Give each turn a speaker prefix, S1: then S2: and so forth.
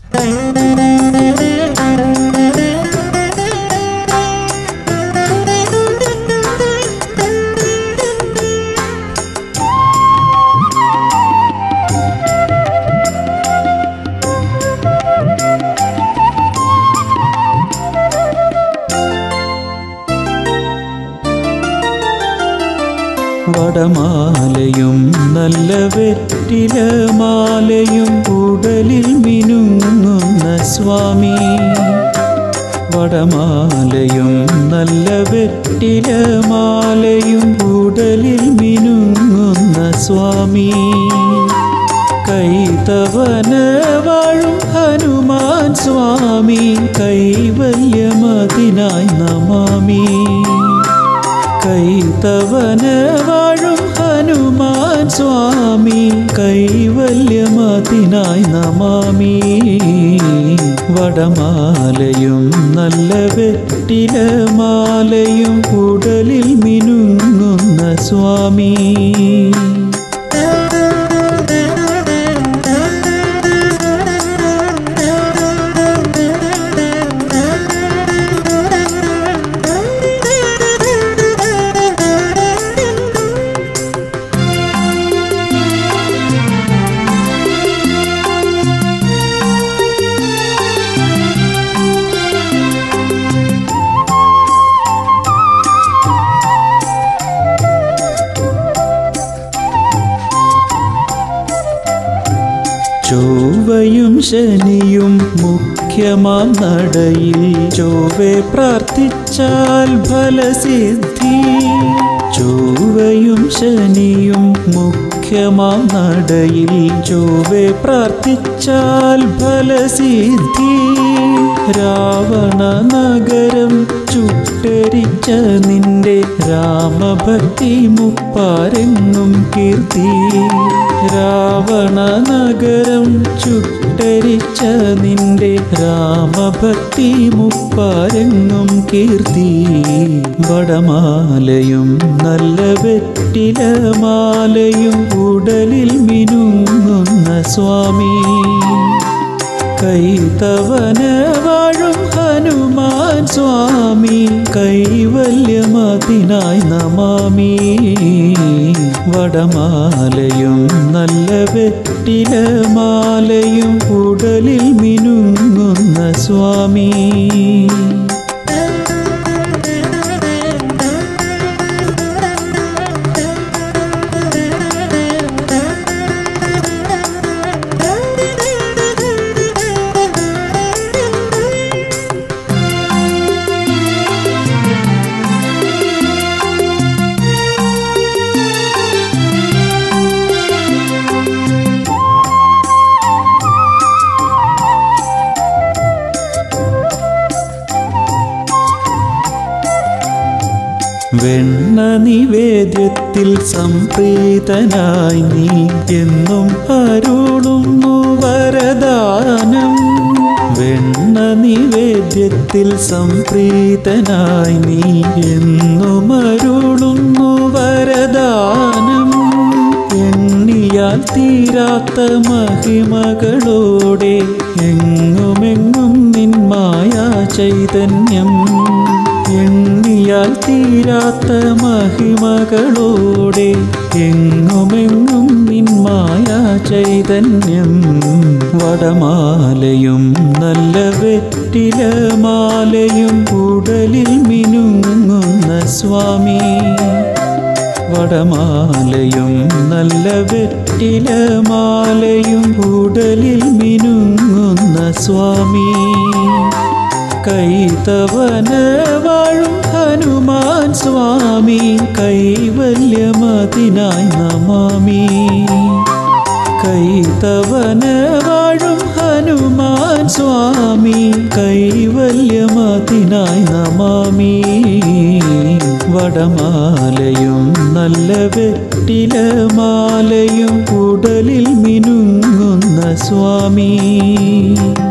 S1: വടമാലയും നല്ല വെറ്റിലമാലയും ഉടലിൽ മിനുങ്ങുന്ന സ്വാമി വടമാലയും നല്ല വെറ്റിലമാലയും ഉടലിൽ മിനുങ്ങുന്ന സ്വാമി കൈതവന വാഴും ഹനുമാൻ സ്വാമി കൈവല്യമതിനായി നമാമി കൈതവന വാഴും ഹനുമാൻ സ്വാമി കൈവല്യമതിനായി നമാമി വടമാലയും നല്ല വെറ്റിലമാലയും ഉടലിൽ മിനുങ്ങുന്ന സ്വാമി ചൊവ്വയും ശനിയും മുഖ്യമാം നടയിൽ ചൊവ്വെ പ്രാർത്ഥിച്ചാൽ ഫലസിദ്ധി ചൊവ്വയും ശനിയും മുഖ്യമാം നടയിൽ ചൊവ്വെ പ്രാർത്ഥിച്ചാൽ ഫലസിദ്ധി രാവണ നഗരം ചുട്ടരിച്ച നിന്റെ രാമഭക്തി മുപ്പാരെങ്ങും കീർത്തി രാവണ നഗരം ചുട്ടരിച്ച നിന്റെ രാമഭക്തി മുപ്പാരെങ്ങും കീർത്തി വടമാലയും നല്ല വെറ്റിലമാലയും ഉടലിൽ മിനുങ്ങുന്ന സ്വാമി കൈതവന വാഴും ഹനുമാൻ സ്വാമി കൈവല്യമതിനായി നമാമി വടമാലയും നല്ല വെറ്റിലമാലയും ഉടലിൽ മിനുങ്ങുന്ന സ്വാമി വെണ്ണ നിവേദ്യത്തിൽ സംപ്രീതനായി നീ എന്നും അരുളുന്നു വരദാനം വെണ്ണ നിവേദ്യത്തിൽ സംപ്രീതനായി നീ എന്നും അരുളുന്നു വരദാനം എണ്ണിയാൽ തീരാത്ത മഹിമകളോടെ എങ്ങുമെങ്ങും നിന്മായ ചൈതന്യം എണ്ണിയാൽ തീരാത്ത മഹിമകളോടെ എങ്ങുമെങ്ങും നിന്മായ ചൈതന്യം വടമാലയും നല്ല വെറ്റിലമാലയും ഉടലിൽ മിനുങ്ങുന്ന സ്വാമി വടമാലയും നല്ല വെറ്റിലമാലയും ഉടലിൽ മിനുങ്ങുന്ന സ്വാമി കൈതവന വാഴും ഹനുമാൻ സ്വാമി കൈവല്യമതിനായി നമാമി കൈതവന വാഴും ഹനുമാൻ സ്വാമി കൈവല്യമതിനായി നമാമി വടമാലയും നല്ല വെറ്റിലമാലയും ഉടലിൽ മിനുങ്ങുന്ന സ്വാമി